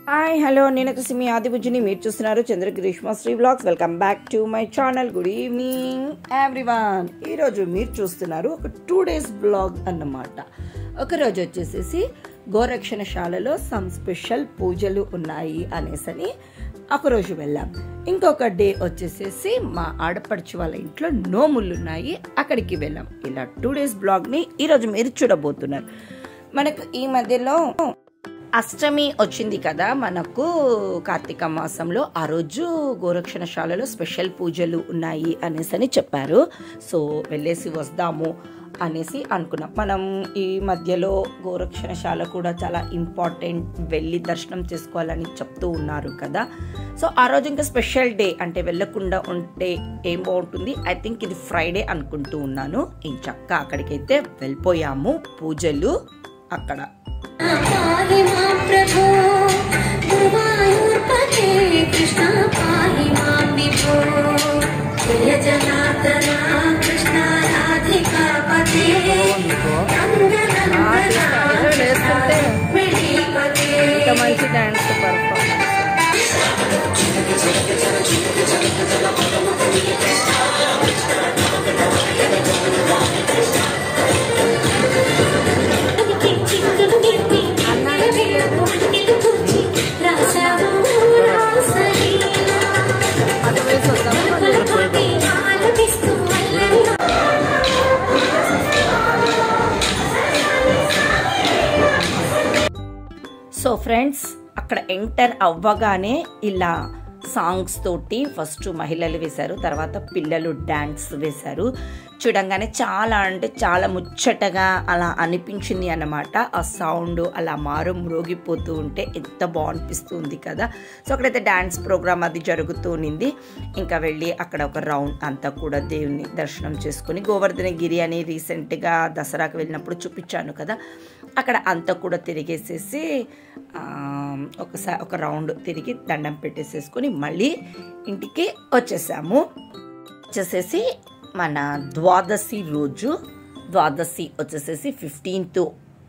Hi hello నేను ఒక సిమి ఆదిబుజ్జిని మీరు చూస్తున్నారు Chandragreeshma Sri blogs welcome back to my channel good evening everyone ఈరోజు మీరు చూస్తున్నారు ఒక టూ డేస్ బ్లాగ్ అన్నమాట ఒకరోజు వచ్చేసేసి గోరక్షణశాలలో సమ్ స్పెషల్ పూజలు ఉన్నాయి అనేసని ఒకరోజు వెళ్ళాం ఇంకొక డే వచ్చేసేసి మా ఆడపడుచు వాళ్ళ ఇంట్లో నోములు ఉన్నాయి అక్కడికి వెళ్ళాం ఇలా టూ డేస్ బ్లాగ్ని ఈరోజు మీరు చూడబోతున్నారు మనకు ఈ మధ్యలో అష్టమి వచ్చింది కదా మనకు కార్తీక మాసంలో ఆ రోజు గోరక్షణశాలలో స్పెషల్ పూజలు ఉన్నాయి అనేసి అని చెప్పారు సో వెళ్ళేసి వస్తాము అనేసి అనుకున్నాం మనం ఈ మధ్యలో గోరక్షణశాల కూడా చాలా ఇంపార్టెంట్ వెళ్ళి దర్శనం చేసుకోవాలని చెప్తూ ఉన్నారు కదా సో ఆ రోజు ఇంకా స్పెషల్ డే అంటే వెళ్ళకుండా ఉంటే ఏం బాగుంటుంది ఐ థింక్ ఇది ఫ్రైడే అనుకుంటూ ఉన్నాను ఇంచక్క అక్కడికైతే వెళ్ళిపోయాము పూజలు అక్కడ पाहि मां प्रभो गुरुवायूर्पते कृष्ण पाहि मां विभो जय जनार्दना कृष्ण राधिकापते वेणीपते మంచి డాన్స్ పర్ఫార్మెన్స్ సో ఫ్రెండ్స్ అక్కడ ఎంటర్ అవ్వగానే ఇలా సాంగ్స్ తోటి ఫస్ట్ మహిళలు వేశారు తర్వాత పిల్లలు డ్యాన్స్ వేశారు చూడంగానే చాలా అంటే చాలా ముచ్చటగా అలా అనిపించింది అన్నమాట ఆ సౌండ్ అలా మారు మ్రోగిపోతూ ఉంటే ఎంత బాగనిపిస్తుంది కదా సో అక్కడైతే డ్యాన్స్ ప్రోగ్రామ్ అది జరుగుతూ ఉన్నింది ఇంకా వెళ్ళి అక్కడ ఒక రౌండ్ అంతా కూడా దేవుని దర్శనం చేసుకొని గోవర్ధన గిరి అని రీసెంట్గా దసరాకు వెళ్ళినప్పుడు చూపించాను కదా అక్కడ అంతా కూడా తిరిగేసేసి ఆ, ఒకసారి ఒక రౌండ్ తిరిగి దండం పెట్టేసేసుకొని మళ్ళీ ఇంటికి వచ్చేసాము వచ్చేసేసి మన ద్వాదశి రోజు ద్వాదశి వచ్చేసేసి ఫిఫ్టీన్త్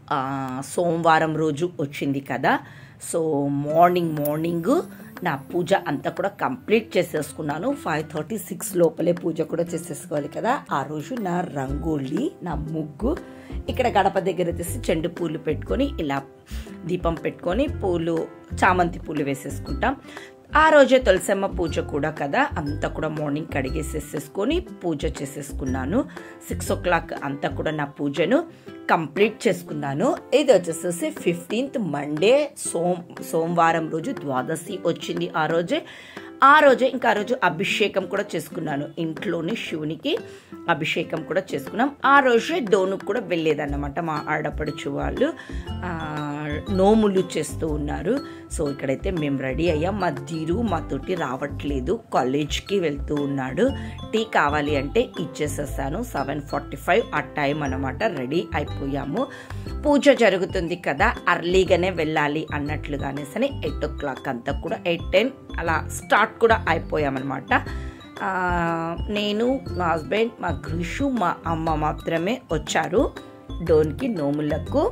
సోమవారం రోజు వచ్చింది కదా సో మార్నింగ్ మార్నింగ్ నా పూజ అంతా కూడా కంప్లీట్ చేసేసుకున్నాను ఫైవ్ థర్టీ సిక్స్ లోపలే పూజ కూడా చేసేసుకోవాలి కదా ఆ రోజు నా రంగోలి నా ముగ్గు ఇక్కడ గడప దగ్గర వచ్చేసి చెండు పూలు పెట్టుకొని ఇలా దీపం పెట్టుకొని పూలు చామంతి పూలు వేసేసుకుంటాం ఆ రోజే తులసమ్మ పూజ కూడా కదా అంతా కూడా మార్నింగ్ కడిగేసేసేసుకొని పూజ చేసేసుకున్నాను సిక్స్ ఓ క్లాక్ అంతా కూడా నా పూజను కంప్లీట్ చేసుకున్నాను ఇది వచ్చేసేసి ఫిఫ్టీన్త్ మండే సోమ్ సోమవారం రోజు ద్వాదశి వచ్చింది ఆ రోజే ఆ రోజే ఇంకా ఆ రోజు అభిషేకం కూడా చేసుకున్నాను ఇంట్లోని శివునికి అభిషేకం కూడా చేసుకున్నాం ఆ రోజే డోనుకు కూడా వెళ్ళేదన్నమాట మా ఆడపడుచు వాళ్ళు ఆ, నోములు చేస్తూ ఉన్నారు సో ఇక్కడైతే మేము రెడీ అయ్యాం మా ధీరు మాతోటి రావట్లేదు కాలేజ్కి వెళ్తూ ఉన్నాడు టీ కావాలి అంటే ఇచ్చేసేసాను సెవెన్ ఫార్టీ ఫైవ్ ఆ టైం అనమాట రెడీ అయిపోయాము పూజ జరుగుతుంది కదా అర్లీగానే వెళ్ళాలి అన్నట్లుగానేసని ఎయిట్ ఓ క్లాక్ అంతా కూడా ఎయిట్ టెన్ అలా స్టార్ట్ కూడా అయిపోయామన్నమాట ఆ, నేను మా హస్బెండ్ మా గ్రీషు మా అమ్మ మాత్రమే వచ్చారు డోన్కి నోములకు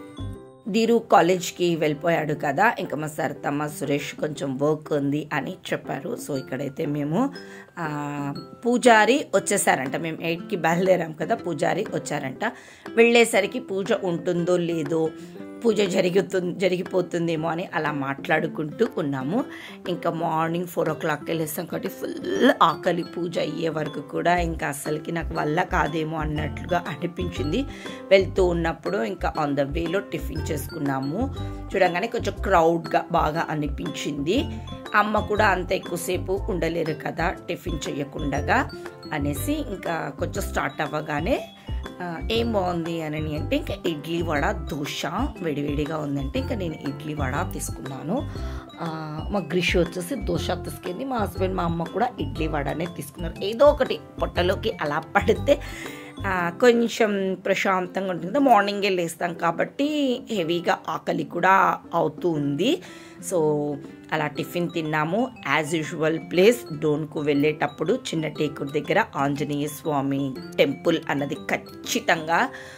ధీరు కాలేజ్కి వెళ్ళిపోయాడు కదా ఇంకా మా సరతమ్మ సురేష్ కొంచెం వర్క్ ఉంది అని చెప్పారు సో ఇక్కడైతే మేము ఆ, పూజారి వచ్చేసారంట మేము ఎయిట్కి బయలుదేరాం కదా పూజారి వచ్చారంట వెళ్ళేసరికి పూజ ఉంటుందో లేదో పూజ జరుగుతుంది జరిగిపోతుందేమో అని అలా మాట్లాడుకుంటూ ఉన్నాము ఇంకా మార్నింగ్ ఫోర్ ఓ క్లాక్ వెళ్ళేసాం కాబట్టి ఫుల్ ఆకలి పూజ అయ్యే వరకు కూడా ఇంకా అసలుకి నాకు వల్ల కాదేమో అన్నట్లుగా అనిపించింది వెళ్తూ ఉన్నప్పుడు ఇంకా ఆన్ ద వేలో టిఫిన్ చేసుకున్నాము చూడగానే కొంచెం క్రౌడ్గా బాగా అనిపించింది అమ్మ కూడా అంత ఎక్కువసేపు ఉండలేరు కదా టిఫిన్ చేయకుండగా అనేసి ఇంకా కొంచెం స్టార్ట్ అవ్వగానే ఆ, ఏం బాగుంది అని అంటే ఇంకా ఇడ్లీ వడ దోశ వేడివేడిగా ఉందంటే ఇంకా నేను ఇడ్లీ వడ తీసుకున్నాను ఆ, మా గ్రిష్ వచ్చేసి దోశ తీసుకుంది మా హస్బెండ్ మా అమ్మ కూడా ఇడ్లీ వడనే తీసుకున్నారు ఏదో ఒకటి పొట్టలోకి అలా పడితే ఆ, కొంచెం ప్రశాంతంగా ఉంటుంది మార్నింగే లేస్తాం కాబట్టి హెవీగా ఆకలి కూడా అవుతూ ఉంది సో అలా టిఫిన్ తిన్నాము యాజ్ యూజువల్ ప్లేస్ డోన్కు వెళ్ళేటప్పుడు చిన్న టేకూర్ దగ్గర ఆంజనేయ స్వామి టెంపుల్ అన్నది ఖచ్చితంగా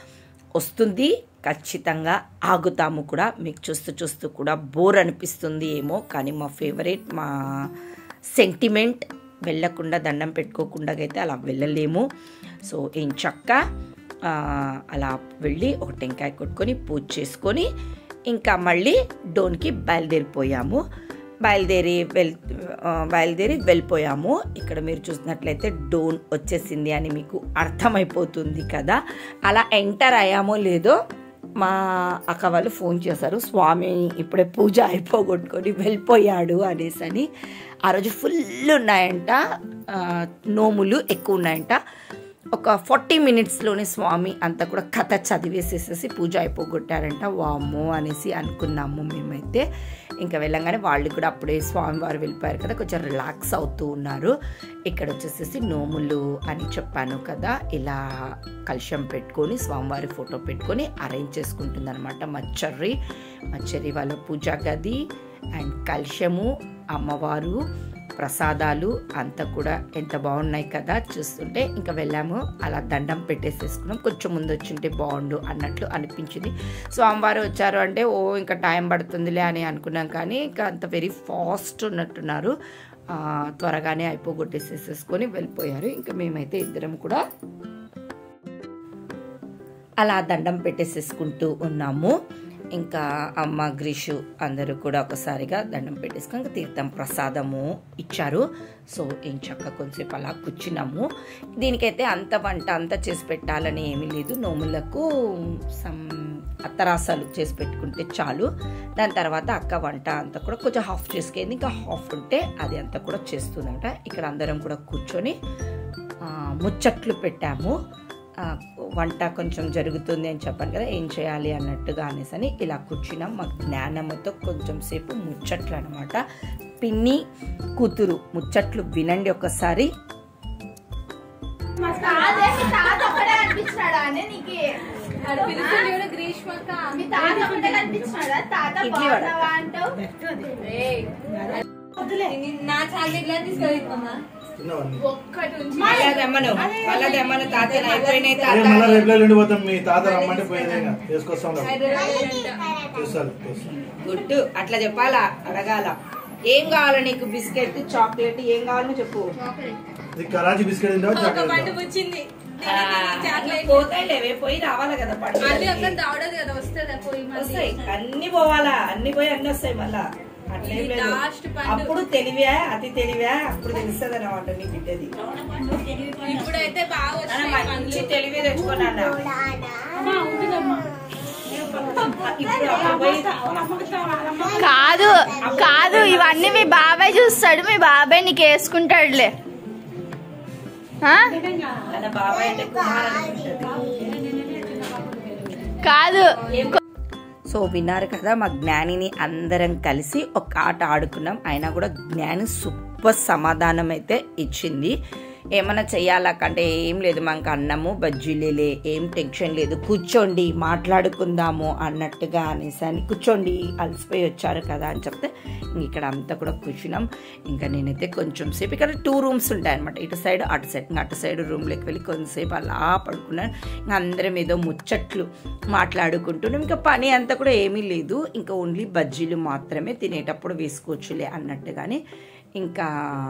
వస్తుంది ఖచ్చితంగా ఆగుతాము కూడా మీకు చూస్తూ చూస్తూ కూడా బోర్ అనిపిస్తుంది ఏమో కానీ మా ఫేవరెట్ మా సెంటిమెంట్ వెళ్ళకుండా దండం పెట్టుకోకుండా అయితే అలా వెళ్ళలేము సో ఏం చక్క ఆ, అలా వెళ్ళి ఒక టెంకాయ కొట్టుకొని పూజ చేసుకొని ఇంకా మళ్ళీ డోన్కి బయలుదేరిపోయాము బయలుదేరి వెల్ ఆ, బయలుదేరి వెళ్ళిపోయాము ఇక్కడ మీరు చూసినట్లయితే డోన్ వచ్చేసింది అని మీకు అర్థమైపోతుంది కదా అలా ఎంటర్ అయ్యామో లేదో మా అక్క వాళ్ళు ఫోన్ చేశారు స్వామి ఇప్పుడే పూజ అయిపోగొట్టుకొని వెళ్ళిపోయాడు అనేసి అని ఆ రోజు ఫుల్ ఉన్నాయంట ఆ, నోములు ఎక్కువ ఉన్నాయంట ఒక ఫార్టీ మినిట్స్లోనే స్వామి అంతా కూడా కథ చదివేసేసేసి పూజ అయిపోగొట్టారంట వామ్మో అనేసి అనుకున్నాము మేమైతే ఇంకా వెళ్ళంగానే వాళ్ళు కూడా అప్పుడే స్వామివారు వెళ్ళిపోయారు కదా కొంచెం రిలాక్స్ అవుతూ ఉన్నారు ఇక్కడ వచ్చేసేసి నోములు అని చెప్పాను కదా ఇలా కలుషం పెట్టుకొని స్వామివారి ఫోటో పెట్టుకొని అరేంజ్ చేసుకుంటుంది అనమాట మచ్చర్రి మచ్చర్రి వాళ్ళ పూజా గది అండ్ కలుషము అమ్మవారు ప్రసాదాలు అంతా కూడా ఎంత బాగున్నాయి కదా చూస్తుంటే ఇంకా వెళ్ళాము అలా దండం పెట్టేసేసుకున్నాం కొంచెం ముందు వచ్చింటే బాగుండు అన్నట్లు అనిపించింది స్వామివారు వచ్చారు అంటే ఓ ఇంకా టైం పడుతుందిలే అని అనుకున్నాం కానీ ఇంకా అంత వెరీ ఫాస్ట్ ఉన్నట్టున్నారు ఆ, త్వరగానే అయిపోగొట్టేసేసేసుకొని వెళ్ళిపోయారు ఇంకా మేమైతే ఇద్దరం కూడా అలా దండం పెట్టేసేసుకుంటూ ఉన్నాము ఇంకా అమ్మ గ్రీషు అందరూ కూడా ఒకసారిగా దండం పెట్టేసుకొని ఇంకా తీర్థం ప్రసాదము ఇచ్చారు సో ఏం చక్క కొంచెంసేపు అలా కూర్చున్నాము దీనికైతే అంత వంట అంతా చేసి పెట్టాలని ఏమీ లేదు నోములకు సమ్ అత్తరాసాలు చేసి పెట్టుకుంటే చాలు దాని తర్వాత అక్క వంట అంతా కూడా కొంచెం హాఫ్ చేసుకెళ్ళి ఇంకా హాఫ్ ఉంటే అది అంతా కూడా చేస్తుందంట ఇక్కడ అందరం కూడా కూర్చొని ఆ, ముచ్చట్లు పెట్టాము ఆ, వంట కొంచెం జరుగుతుంది అని చెప్పాను కదా ఏం చేయాలి అన్నట్టుగా అనేసి అని ఇలా కూర్చున్నాం మా జ్ఞానమ్మతో కొంచెం సేపు ముచ్చట్లు అనమాట పిన్ని కూతురు ముచ్చట్లు వినండి ఒకసారి తాతకి తాత ఒకటే కనిపించినాడా అనే నీకు పిలుస్తుంది గ్రీష్మక్క మీ తాత ఒకటే కనిపించినాడా తాత ఇడ్లీ వడ. బాగున్నావా అంటావు నా చాలి ఇట్లా తీసుకెళ్తున్నా ఒక్కటి ఉంచి వాళ్ళదేమను తాతలు అయిపోయినాయి అదే మళ్ళీ రేపు నుండి పోతాం మీ తాత రమ్మంటే పోయేదే ఇంకా తీసుకొస్తాం రా. తెస్తారు తెస్తాం గుడ్డు అట్లా చెప్పాలా అడగాల ఏం కావాలి నీకు బిస్కెట్ చాక్లెట్ ఏం కావాలో చెప్పు ఇది కరాచీ బిస్కెట్ తింటావా ఒక చాక్లెట్ పండు తింటావా? వచ్చింది చాక్లెట్ పోతాయి లేవే పోయి రావాలి కదా పండుగ మళ్ళీ అక్కడ దావడదు కదా వస్తుంది పోయి మళ్ళీ వస్తాయి అన్ని పోవాలా అన్ని పోయి అన్ని వస్తాయి మళ్ళా అట్లేం ఇది లేదు. last పండు. అప్పుడు తెలివా అతి తెలివా అప్పుడు తెలుస్తుంది అనమాట నీ బిడ్డది ఇప్పుడైతే బాగా నాన్న, వస్తాయి మంచి పండ్లు. తెలివి తెచ్చుకున్నా కాదు కాదు ఇవన్నీ మీ బాబాయ్ చూస్తాడు మీ బాబాయ్ నీకు వేసుకుంటాడులే ఆ? మన బాబాయ్ అంటే కుమార్ అనుకుంటది. కాదు సో విన్నారు కదా మా జ్ఞానిని అందరం కలిసి ఒక ఆట ఆడుకున్నాం అయినా కూడా జ్ఞాని సూపర్ సమాధానం అయితే ఇచ్చింది ఏమైనా చెయ్యాలా అంటే ఏం లేదు మనకు అన్నము బజ్జీలేలే ఏం టెన్షన్ లేదు కూర్చోండి మాట్లాడుకుందాము అన్నట్టుగా అనేసి అని కూర్చోండి అలసిపోయి వచ్చారు కదా అని చెప్తే ఇంక ఇక్కడ అంతా కూడా కూర్చున్నాం ఇంకా నేనైతే కొంచెం సేపు ఇక్కడ టూ రూమ్స్ ఉంటాయి అనమాట ఇటు సైడ్ అటు సైడ్ ఇంకా అటు సైడ్ రూమ్లోకి వెళ్ళి కొంతసేపు అలా పడుకున్నాను ఇంకా అందరం ఏదో ముచ్చట్లు మాట్లాడుకుంటున్నాం ఇంకా పని అంతా కూడా ఏమీ లేదు ఇంకా ఓన్లీ బజ్జీలు మాత్రమే తినేటప్పుడు వేసుకోవచ్చులే అన్నట్టుగానే ఇంకా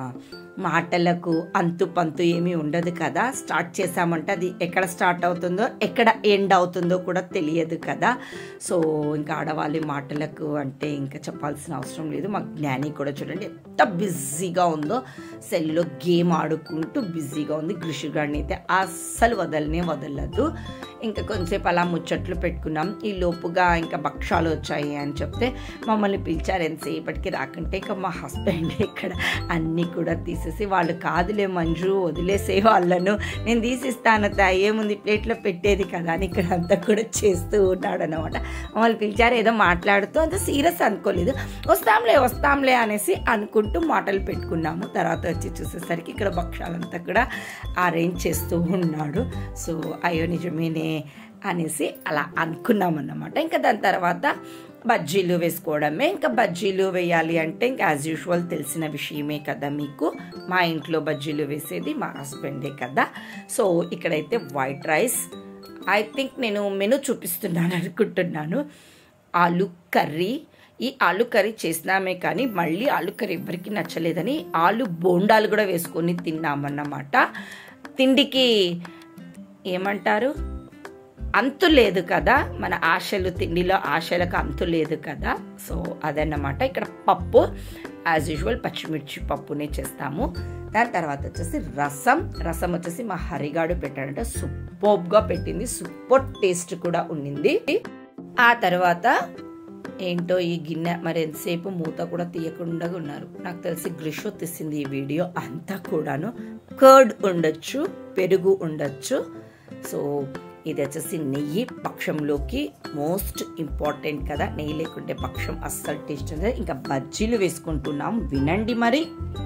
మాటలకు అంతు పంతు ఏమీ ఉండదు కదా స్టార్ట్ చేసామంటే అది ఎక్కడ స్టార్ట్ అవుతుందో ఎక్కడ ఎండ్ అవుతుందో కూడా తెలియదు కదా సో ఇంకా ఆడవాళ్ళ మాటలకు అంటే ఇంకా చెప్పాల్సిన అవసరం లేదు మా జ్ఞాని కూడా చూడండి ఎంత బిజీగా ఉందో సెల్లో గేమ్ ఆడుకుంటూ బిజీగా ఉంది గృషిగాడిని అయితే అస్సలు వదలనే వదలదు ఇంకా కొంచెంసేపు అలా ముచ్చట్లు పెట్టుకున్నాం ఈ లోపుగా ఇంకా భక్షాలు వచ్చాయి అని చెప్తే మమ్మల్ని పిలిచారు ఎంతసేపటికి రాకుంటే ఇంకా మా హస్బెండ్ ఇక్కడ అన్నీ కూడా తీసేసి వాళ్ళు కాదులే మంజు వదిలేసే వాళ్ళను నేను తీసిస్తాను తా ఏముంది ప్లేట్లో పెట్టేది కదా అని ఇక్కడ అంతా కూడా చేస్తూ ఉన్నాడు అనమాట మమ్మల్ని పిలిచారు ఏదో మాట్లాడుతూ అంత సీరియస్ అనుకోలేదు వస్తాంలే వస్తాంలే అనేసి అనుకుంటూ మాటలు పెట్టుకున్నాము తర్వాత వచ్చి చూసేసరికి ఇక్కడ భక్షాలంతా కూడా అరేంజ్ చేస్తూ ఉన్నాడు సో అయ్యో నిజమేనే అనేసి అలా అనుకున్నాం అన్నమాట ఇంకా దాని తర్వాత బజ్జీలు వేసుకోవడమే ఇంకా బజ్జీలు వేయాలి అంటే ఇంకా యాజ్ యూజువల్ తెలిసిన విషయమే కదా మీకు మా ఇంట్లో బజ్జీలు వేసేది మా హస్బెండే కదా సో ఇక్కడైతే వైట్ రైస్ ఐ థింక్ నేను మెను చూపిస్తున్నాను అనుకుంటున్నాను ఆలు కర్రీ ఈ ఆలు కర్రీ చేసినామే కానీ మళ్ళీ ఆలు కర్రీ ఎవరికి నచ్చలేదని ఆలు బోండాలు కూడా వేసుకొని తిన్నామన్నమాట తిండికి ఏమంటారు అంతు లేదు కదా మన ఆశలు తిండిలో ఆశలకు అంతు లేదు కదా సో అదన్నమాట ఇక్కడ పప్పు యాజ్ యూజువల్ పచ్చిమిర్చి పప్పునే చేస్తాము దాని తర్వాత వచ్చేసి రసం రసం వచ్చేసి మా హరిగాడు పెట్టాడంటే సూపర్గా పెట్టింది సూపర్ టేస్ట్ కూడా ఉండింది ఆ తర్వాత ఏంటో ఈ గిన్నె మరి ఎంతసేపు మూత కూడా తీయకుండా ఉన్నారు నాకు తెలిసి గ్రిషో తీసింది ఈ వీడియో అంతా కూడాను కర్డ్ ఉండొచ్చు పెరుగు ఉండొచ్చు సో ఇది వచ్చేసి నెయ్యి పక్షంలోకి మోస్ట్ ఇంపార్టెంట్ కదా నెయ్యి లేకుంటే పక్షం అస్సలు టేస్ట్ ఉండదు ఇంకా బజ్జీలు వేసుకుంటున్నాం వినండి మరి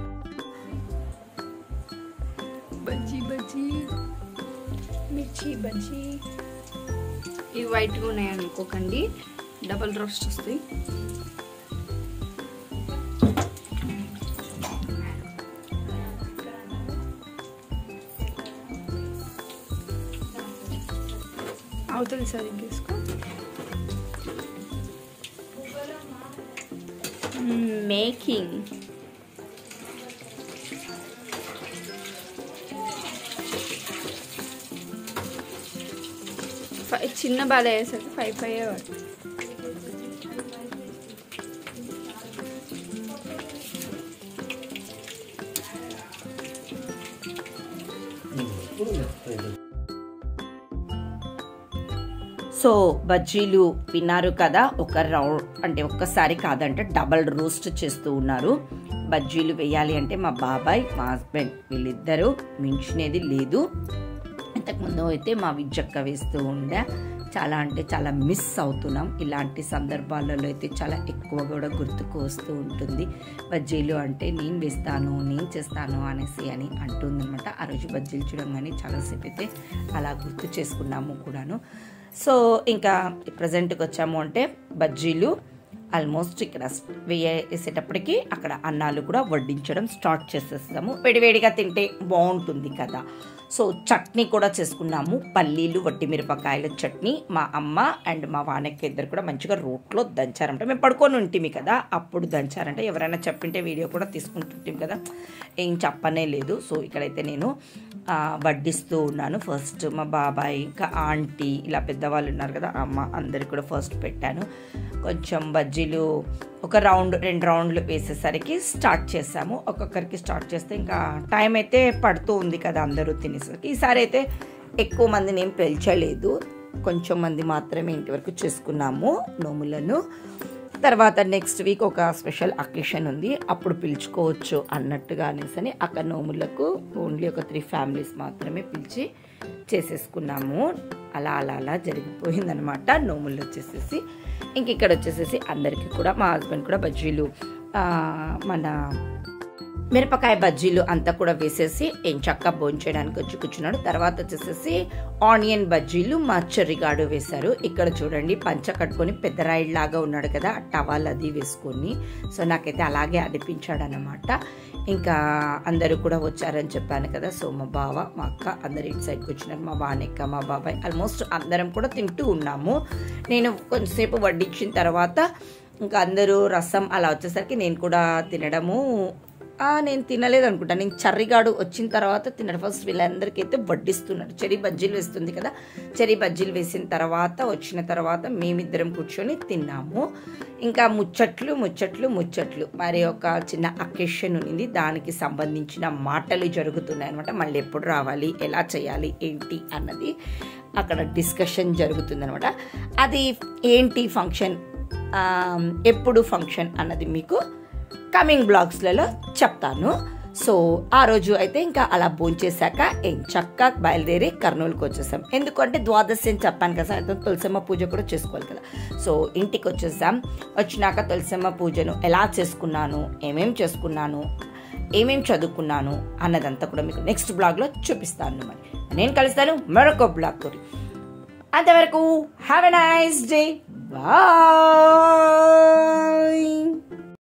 బజ్జీ బజ్జీ మిర్చి బజ్జీ ఇవి వైట్గా ఉన్నాయి అనుకోకండి డబల్ రోస్ట్ వస్తాయి అవతల సరిగ్గా తీసుకో మేకింగ్ ఫైవ్ చిన్న బాల వేసాక ఫైవ్ ఫైవ్ సో బజ్జీలు విన్నారు కదా ఒక రౌండ్ అంటే ఒక్కసారి కాదంటే డబల్ రోస్ట్ చేస్తూ ఉన్నారు బజ్జీలు వేయాలి అంటే మా బాబాయ్ మా హస్బెండ్ వీళ్ళిద్దరూ మించినది లేదు ఇంతకుముందు అయితే మా విజ్జక్క వేస్తూ ఉండే చాలా అంటే చాలా మిస్ అవుతున్నాం ఇలాంటి సందర్భాలలో అయితే చాలా ఎక్కువ కూడా గుర్తుకు వస్తూ ఉంటుంది బజ్జీలు అంటే నేను వేస్తాను నేను చేస్తాను అనేసి అని అంటుందన్నమాట ఆ రోజు బజ్జీలు చూడంగానే చాలాసేపు అయితే అలా గుర్తు చేసుకున్నాము కూడాను సో ఇంకా ప్రజెంట్కి వచ్చాము అంటే బజ్జీలు ఆల్మోస్ట్ ఇక్కడ వేసేటప్పటికి అక్కడ అన్నాలు కూడా వడ్డించడం స్టార్ట్ చేసేస్తాము వేడివేడిగా తింటే బాగుంటుంది కదా సో చట్నీ కూడా చేసుకున్నాము పల్లీలు వట్టి మిరపకాయల చట్నీ మా అమ్మ అండ్ మా వానక్క ఇద్దరు కూడా మంచిగా రోట్లో దంచారంట మేము పడుకొని ఉంటిమి కదా అప్పుడు దంచారంట ఎవరైనా చెప్పింటే వీడియో కూడా తీసుకుంటుంటాం కదా ఏం చెప్పనే లేదు సో ఇక్కడైతే నేను ఆ, వడ్డిస్తూ ఉన్నాను ఫస్ట్ మా బాబాయ్ ఇంకా ఆంటీ ఇలా పెద్దవాళ్ళు ఉన్నారు కదా అమ్మ అందరికి కూడా ఫస్ట్ పెట్టాను కొంచెం బజ్జీలు ఒక రౌండ్ రెండు రౌండ్లు వేసేసరికి స్టార్ట్ చేసాము ఒక్కొక్కరికి స్టార్ట్ చేస్తే ఇంకా టైం అయితే పడుతూ ఉంది కదా అందరూ తినేసరికి ఈసారి అయితే ఎక్కువ మందిని ఏం పిలిచలేదు కొంచెం మంది మాత్రమే ఇంటి వరకు చేసుకున్నాము నోములను తర్వాత నెక్స్ట్ వీక్ ఒక స్పెషల్ అకేషన్ ఉంది అప్పుడు పిలుచుకోవచ్చు అన్నట్టుగా అనేసి అని అక్కడ నోములకు ఓన్లీ ఒక త్రీ ఫ్యామిలీస్ మాత్రమే పిలిచి చేసేసుకున్నాము అలా అలా అలా జరిగిపోయిందనమాట నోములు వచ్చేసేసి ఇంక ఇక్కడ వచ్చేసేసి అందరికీ కూడా మా హస్బెండ్ కూడా బజ్జీలు ఆ, మన మిరపకాయ బజ్జీలు అంతా కూడా వేసేసి ఏం చక్క భోంచేయడానికి వచ్చి కూర్చున్నాడు తర్వాత వచ్చేసేసి ఆనియన్ బజ్జీలు మా చెర్రిగాడు వేశారు ఇక్కడ చూడండి పంచ కట్టుకొని పెద్ద రాయిడ్ లాగా ఉన్నాడు కదా ఆ టవాల్ అది వేసుకొని సో నాకైతే అలాగే అనిపించాడు అనమాట ఇంకా అందరూ కూడా వచ్చారని చెప్పాను కదా సో మా బావ మా అక్క అందరు ఇటు సైడ్కి వచ్చినారు మా బానెక్క మా బాబాయ్ ఆల్మోస్ట్ అందరం కూడా తింటూ ఉన్నాము నేను కొంచెంసేపు వడ్డించిన తర్వాత ఇంకా అందరూ రసం అలా వచ్చేసరికి నేను కూడా తినడము ఆ, నేను తినలేదు అనుకుంటా నేను చర్రిగాడు వచ్చిన తర్వాత తినడు ఫస్ట్ వీళ్ళందరికీ అయితే వడ్డిస్తున్నాడు చెరి బజ్జీలు వేస్తుంది కదా చెరి బజ్జీలు వేసిన తర్వాత వచ్చిన తర్వాత మేమిద్దరం కూర్చొని తిన్నాము ఇంకా ముచ్చట్లు ముచ్చట్లు ముచ్చట్లు మరి ఒక చిన్న అకేషన్ ఉంది దానికి సంబంధించిన మాటలు జరుగుతున్నాయి అనమాట మళ్ళీ ఎప్పుడు రావాలి ఎలా చేయాలి ఏంటి అన్నది అక్కడ డిస్కషన్ జరుగుతుందనమాట అది ఏంటి ఫంక్షన్ ఎప్పుడు ఫంక్షన్ అన్నది మీకు కమింగ్ బ్లాగ్స్లలో చెప్తాను సో ఆ రోజు అయితే ఇంకా అలా భోంచేశాక ఏం చక్క బయలుదేరి కర్నూలుకి వచ్చేసాం ఎందుకంటే ద్వాదశి అని చెప్పాను కదా సాయంత్రం తులసమ్మ పూజ కూడా చేసుకోవాలి కదా సో ఇంటికి వచ్చేసాం వచ్చినాక తులసమ్మ పూజను ఎలా చేసుకున్నాను ఏమేం చేసుకున్నాను ఏమేం చదువుకున్నాను అన్నదంతా కూడా మీకు నెక్స్ట్ బ్లాగ్లో చూపిస్తాను మరి నేను కలుస్తాను మరొక బ్లాగ్ తోటి అంతవరకు have a nice day bye